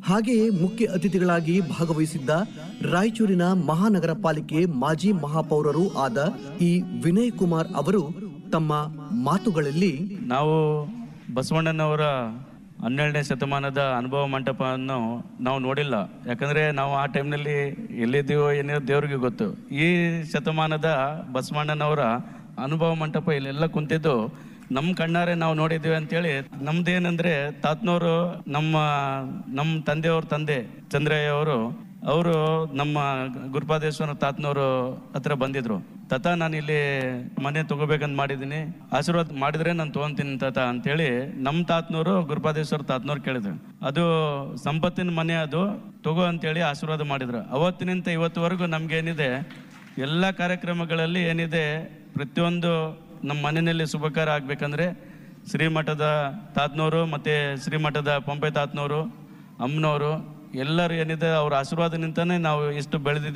ಹಾಗೆಯೇ ಮುಖ್ಯ ಅತಿಥಿಗಳಾಗಿ ಭಾಗವಹಿಸಿದ್ದ ರಾಯಚೂರಿನ ಮಹಾನಗರ ಪಾಲಿಕೆ ಮಾಜಿ ಮಹಾಪೌರರೂ ಆದ ಈ ವಿನಯ್ ಕುಮಾರ್ ಅವರು ತಮ್ಮ ಮಾತುಗಳಲ್ಲಿ ನಾವು ಬಸವಣ್ಣನವರ ಹನ್ನೆರಡನೇ ಶತಮಾನದ ಅನುಭವ ಮಂಟಪವನ್ನು ನಾವು ನೋಡಿಲ್ಲ ಯಾಕಂದ್ರೆ ನಾವು ಆ ಟೈಮ್ನಲ್ಲಿ ಎಲ್ಲಿದ್ದೀವೋ ಏನಿರೋ ದೇವ್ರಿಗೆ ಗೊತ್ತು ಈ ಶತಮಾನದ ಬಸವಣ್ಣನವರ ಅನುಭವ ಮಂಟಪ ಇಲ್ಲೆಲ್ಲ ಕುಂತಿದ್ದು ನಮ್ಮ ಕಣ್ಣಾರೆ ನಾವು ನೋಡಿದ್ದೀವಿ ಅಂತೇಳಿ ನಮ್ದೇನಂದ್ರೆ ತಾತ್ನವರು ನಮ್ಮ ನಮ್ಮ ತಂದೆಯವ್ರ ತಂದೆ ಚಂದ್ರಯ್ಯ ಅವರು ಅವರು ನಮ್ಮ ಗುರುಪಾದೇಶ್ವರ ತಾತನವರು ಹತ್ರ ಬಂದಿದ್ರು ತಾತ ನಾನು ಇಲ್ಲಿ ಮನೆ ತಗೋಬೇಕಂತ ಮಾಡಿದ್ದೀನಿ ಆಶೀರ್ವಾದ ಮಾಡಿದ್ರೆ ನಾನು ತೊಗೊಂತೀನಿ ತಾತ ಅಂತೇಳಿ ನಮ್ಮ ತಾತನವರು ಗುರುಪಾದೇಶ್ವರ ತಾತನವ್ರು ಕೇಳಿದ್ರು ಅದು ಸಂಪತ್ತಿನ ಮನೆ ಅದು ತಗೋ ಅಂತೇಳಿ ಆಶೀರ್ವಾದ ಮಾಡಿದ್ರು ಅವತ್ತಿನಿಂದ ಇವತ್ತುವರೆಗೂ ನಮ್ಗೇನಿದೆ ಎಲ್ಲ ಕಾರ್ಯಕ್ರಮಗಳಲ್ಲಿ ಏನಿದೆ ಪ್ರತಿಯೊಂದು ನಮ್ಮ ಮನೆಯಲ್ಲಿ ಶುಭಕಾರ ಆಗ್ಬೇಕಂದ್ರೆ ಶ್ರೀಮಠದ ತಾತನವರು ಮತ್ತೆ ಶ್ರೀಮಠದ ಪಂಪೆ ತಾತನವರು ಅಮ್ಮನವರು ಎಲ್ಲರೂ ಏನಿದೆ ಅವ್ರ ಆಶೀರ್ವಾದನಿಂದನೇ ನಾವು ಇಷ್ಟು ಬೆಳೆದಿದ್ದೀವಿ